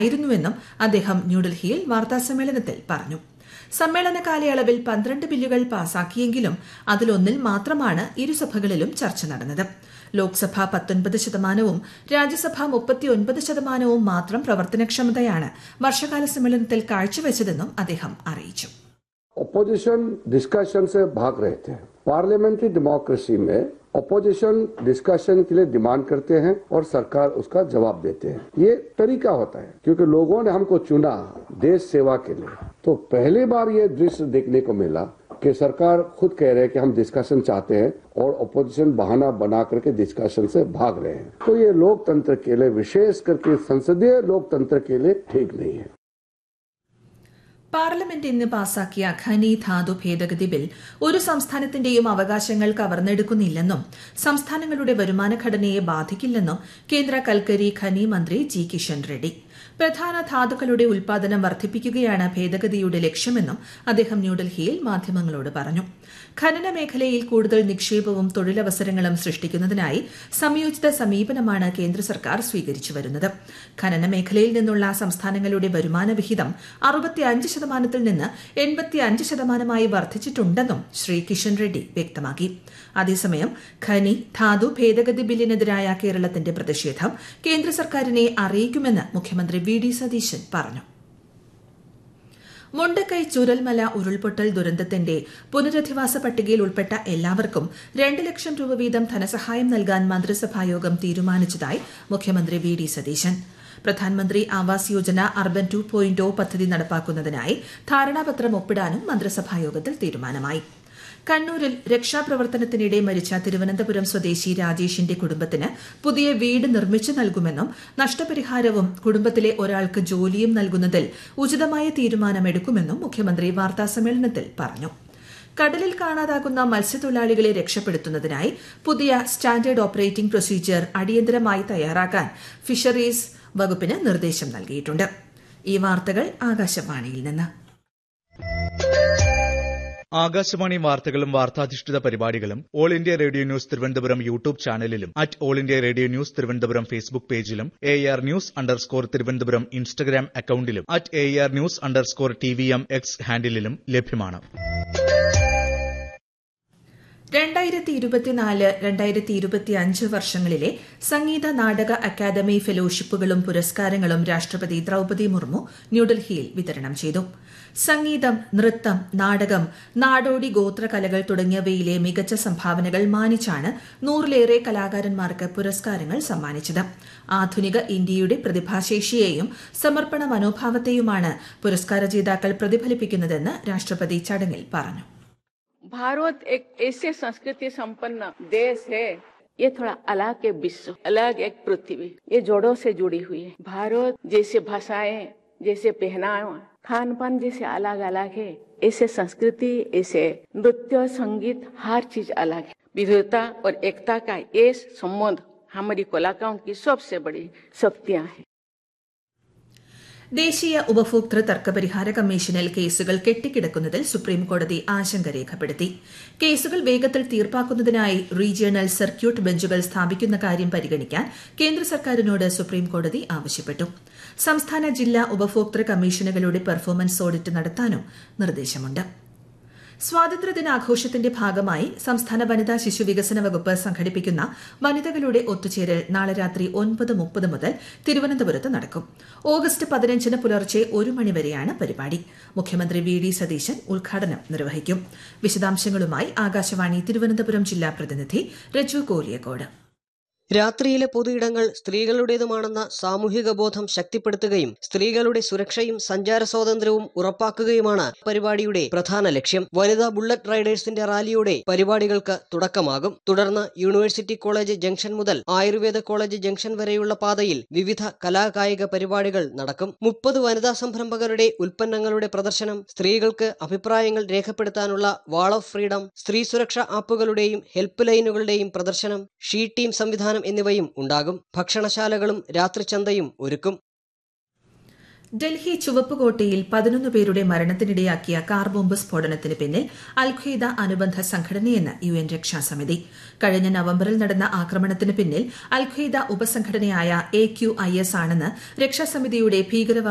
ആയിരുന്നുവെന്നും അദ്ദേഹം ന്യൂഡൽഹിയിൽ വാർത്താസമ്മേളനത്തിൽ പറഞ്ഞു സമ്മേളന കാലയളവിൽ പന്ത്രണ്ട് ബില്ലുകൾ പാസാക്കിയെങ്കിലും അതിലൊന്നിൽ മാത്രമാണ് ഇരുസഭകളിലും ചർച്ച നടന്നത് ലോക്സഭ പത്തൊൻപത് ശതമാനവും രാജ്യസഭ മുപ്പത്തിയൊൻപത് ശതമാനവും മാത്രം പ്രവർത്തനക്ഷമതയാണ് വർഷകാല സമ്മേളനത്തിൽ കാഴ്ചവെച്ചതെന്നും അദ്ദേഹം അറിയിച്ചു ओपोजिशन डिस्कशन से भाग रहे थे पार्लियामेंट्री डेमोक्रेसी में ओपोजिशन डिस्कशन के लिए डिमांड करते हैं और सरकार उसका जवाब देते हैं ये तरीका होता है क्योंकि लोगों ने हमको चुना देश सेवा के लिए तो पहली बार ये दृश्य देखने को मिला कि सरकार खुद कह रहे हैं कि हम डिस्कशन चाहते हैं और ओपोजिशन बहाना बना करके डिस्कशन से भाग रहे हैं तो ये लोकतंत्र के लिए विशेष करके संसदीय लोकतंत्र के लिए ठीक नहीं है പാർലമെന്റ് ഇന്ന് പാസാക്കിയ ഖനി ധാതു ഭേദഗതി ബിൽ ഒരു സംസ്ഥാനത്തിന്റെയും അവകാശങ്ങൾ കവർന്നെടുക്കുന്നില്ലെന്നും സംസ്ഥാനങ്ങളുടെ വരുമാന ഘടനയെ ബാധിക്കില്ലെന്നും കേന്ദ്ര കൽക്കരി ഖനി മന്ത്രി ജി കിഷൻ റെഡ്ഡി പ്രധാന ധാതുക്കളുടെ ഉൽപാദനം വർദ്ധിപ്പിക്കുകയാണ് ഭേദഗതിയുടെ ലക്ഷ്യമെന്നും അദ്ദേഹം ന്യൂഡൽഹിയിൽ മാധ്യമങ്ങളോട് പറഞ്ഞു ഖനന മേഖലയിൽ കൂടുതൽ നിക്ഷേപവും തൊഴിലവസരങ്ങളും സൃഷ്ടിക്കുന്നതിനായി സംയോജിത സമീപനമാണ് കേന്ദ്ര സർക്കാർ സ്വീകരിച്ചു വരുന്നത് ഖനന മേഖലയിൽ നിന്നുള്ള സംസ്ഥാനങ്ങളുടെ വരുമാന വിഹിതം അറുപത്തിയഞ്ച് ശതമാനത്തിൽ നിന്ന് എൺപത്തിയഞ്ച് ശതമാനമായി വർദ്ധിച്ചിട്ടുണ്ടെന്നും ശ്രീ കിഷൻ റെഡ്ഡി വ്യക്തമാക്കി അതേസമയം ഖനി ധാതു ഭേദഗതി ബില്ലിനെതിരായ കേരളത്തിന്റെ പ്രതിഷേധം കേന്ദ്ര സർക്കാരിനെ അറിയിക്കുമെന്ന് മുഖ്യമന്ത്രി വി ഡി സതീശൻ പറഞ്ഞു മുണ്ടക്കൈ ചുരൽമല ഉരുൾപൊട്ടൽ ദുരന്തത്തിന്റെ പുനരധിവാസ പട്ടികയിൽ ഉൾപ്പെട്ട എല്ലാവർക്കും രണ്ട് ലക്ഷം രൂപ വീതം ധനസഹായം നൽകാൻ മന്ത്രിസഭായോഗം തീരുമാനിച്ചതായി മുഖ്യമന്ത്രി V D Satheesan Pradhan Mantri Awas Yojana urban two point പദ്ധതി നടപ്പാക്കുന്നതിനായി ധാരണാപത്രം ഒപ്പിടാനും മന്ത്രിസഭായോഗത്തിൽ തീരുമാനമായി കണ്ണൂരിൽ രക്ഷാപ്രവർത്തനത്തിനിടെ മരിച്ച തിരുവനന്തപുരം സ്വദേശി രാജേഷിന്റെ കുടുംബത്തിന് പുതിയ വീട് നിർമ്മിച്ചു നൽകുമെന്നും നഷ്ടപരിഹാരവും കുടുംബത്തിലെ ഒരാൾക്ക് ജോലിയും നൽകുന്നതിൽ ഉചിതമായ തീരുമാനമെടുക്കുമെന്നും മുഖ്യമന്ത്രി വാർത്താസമ്മേളനത്തിൽ പറഞ്ഞു കടലിൽ കാണാതാകുന്ന മത്സ്യത്തൊഴിലാളികളെ രക്ഷപ്പെടുത്തുന്നതിനായി പുതിയ സ്റ്റാൻഡേർഡ് ഓപ്പറേറ്റിംഗ് പ്രൊസീജിയർ അടിയന്തരമായി തയ്യാറാക്കാൻ ഫിഷറീസ് വകുപ്പിന് നിർദ്ദേശം നൽകിയിട്ടുണ്ട് ഈ വാർത്തകൾ ആകാശവാണിയിൽ നിന്ന് ആകാശവാണി വാർത്തകളും വാർത്താധിഷ്ഠിത പരിപാടികളും all India radio news Thiruvananthapuram YouTube ചാനലിലും at all India radio news Thiruvananthapuram Facebook പേജിലും A R news underscore Thiruvananthapuram Instagram അക്കൌണ്ടിലും at A R news underscore T V M X ഹാൻഡിലും ലഭ്യമാണ് രണ്ടായിരത്തി ഇരുപത്തിനാല് രണ്ടായിരത്തി ഇരുപത്തിയഞ്ച് വർഷങ്ങളിലെ സംഗീത നാടക അക്കാദമി ഫെലോഷിപ്പുകളും പുരസ്കാരങ്ങളും രാഷ്ട്രപതി ദ്രൌപതി മുർമു ന്യൂഡൽഹിയിൽ വിതരണം ചെയ്തു സംഗീതം നൃത്തം നാടകം നാടോടി ഗോത്രകലകൾ തുടങ്ങിയവയിലെ മികച്ച സംഭാവനകൾ മാനിച്ചാണ് നൂറിലേറെ കലാകാരന്മാർക്ക് പുരസ്കാരങ്ങൾ സമ്മാനിച്ചത് ആധുനിക ഇന്ത്യയുടെ പ്രതിഭാശേഷിയെയും സമർപ്പണ മനോഭാവത്തെയുമാണ് പുരസ്കാര ജേതാക്കൾ പ്രതിഫലിപ്പിക്കുന്നതെന്ന് രാഷ്ട്രപതി ചടങ്ങിൽ പറഞ്ഞു भारत एक ऐसे संस्कृति संपन्न देश है ये थोड़ा अलग एक विश्व अलग एक पृथ्वी ये जोड़ों से जुड़ी हुई है भारत जैसे भाषाएं जैसे पहनावा खान पान जैसे अलग अलग है ऐसे संस्कृति ऐसे नृत्य संगीत हर चीज अलग है विविधता और एकता का ये संबंध हमारी कलाकारों की सबसे बड़ी शक्तियां हैं ദേശീയ ഉപഭോക്തൃ തർക്കപരിഹാര കമ്മീഷനിൽ കേസുകൾ കെട്ടിക്കിടക്കുന്നതിൽ സുപ്രീംകോടതി ആശങ്ക രേഖപ്പെടുത്തി കേസുകൾ വേഗത്തിൽ തീർപ്പാക്കുന്നതിനായി റീജിയണൽ സർക്യൂട്ട് ബെഞ്ചുകൾ സ്ഥാപിക്കുന്ന കാര്യം പരിഗണിക്കാൻ കേന്ദ്ര സർക്കാരിനോട് സുപ്രീംകോടതി ആവശ്യപ്പെട്ടു സംസ്ഥാന ജില്ലാ ഉപഭോക്തൃ കമ്മീഷനുകളുടെ പെർഫോമൻസ് ഓഡിറ്റ് നടത്താനും നിർദ്ദേശമുണ്ട് സ്വാതന്ത്ര്യദിനാഘോഷത്തിന്റെ ഭാഗമായി സംസ്ഥാന വനിതാ ശിശു വികസന വകുപ്പ് സംഘടിപ്പിക്കുന്ന വനിതകളുടെ ഒത്തുചേരൽ നാളെ രാത്രി ഒൻപത് മുപ്പത് മുതൽ തിരുവനന്തപുരത്ത് നടക്കും ഓഗസ്റ്റ് പതിനഞ്ചിന് പുലർച്ചെ ഒരു മണിവരെയാണ് പരിപാടി മുഖ്യമന്ത്രി വി ഡി സതീശൻ ഉദ്ഘാടനം നിർവഹിക്കും വിശദാംശങ്ങളുമായി ആകാശവാണി തിരുവനന്തപുരം ജില്ലാ പ്രതിനിധി രജു കോലിയക്കോട് രാത്രിയിലെ പൊതുയിടങ്ങൾ സ്ത്രീകളുടേതുമാണെന്ന സാമൂഹിക ബോധം ശക്തിപ്പെടുത്തുകയും സ്ത്രീകളുടെ സുരക്ഷയും സഞ്ചാര സ്വാതന്ത്ര്യവും ഉറപ്പാക്കുകയുമാണ് പരിപാടിയുടെ പ്രധാന ലക്ഷ്യം വനിതാ ബുള്ളറ്റ് റൈഡേഴ്സിന്റെ റാലിയോടെ പരിപാടികൾക്ക് തുടക്കമാകും തുടർന്ന് യൂണിവേഴ്സിറ്റി കോളേജ് ജംഗ്ഷൻ മുതൽ ആയുർവേദ കോളേജ് ജംഗ്ഷൻ വരെയുള്ള പാതയിൽ വിവിധ കലാകായിക പരിപാടികൾ നടക്കും മുപ്പത് വനിതാ സംരംഭകരുടെ ഉൽപ്പന്നങ്ങളുടെ പ്രദർശനം സ്ത്രീകൾക്ക് അഭിപ്രായങ്ങൾ രേഖപ്പെടുത്താനുള്ള വാൾ ഓഫ് ഫ്രീഡം സ്ത്രീ സുരക്ഷാ ആപ്പുകളുടെയും ഹെൽപ്പ് ലൈനുകളുടെയും പ്രദർശനം ഷീ ടീം സംവിധാനം എന്നിവയും ഉണ്ടാകും ഭക്ഷണശാലകളും രാത്രിചന്തയും ഒരുക്കും ഡൽഹി ചുവപ്പുകോട്ടയിൽ പതിനൊന്ന് പേരുടെ മരണത്തിനിടയാക്കിയ കാർ ബോംബ് സ്ഫോടനത്തിന് പിന്നിൽ അൽഖ്വയ്ദ അനുബന്ധ സംഘടനയെന്ന് യു എൻ രക്ഷാസമിതി കഴിഞ്ഞ നവംബറിൽ നടന്ന ആക്രമണത്തിന് പിന്നിൽ അൽഖ്വയ്ദ ഉപസംഘടനയായ എ ക്യു ഐ എസ് ആണെന്ന് രക്ഷാസമിതിയുടെ ഭീകരവാദ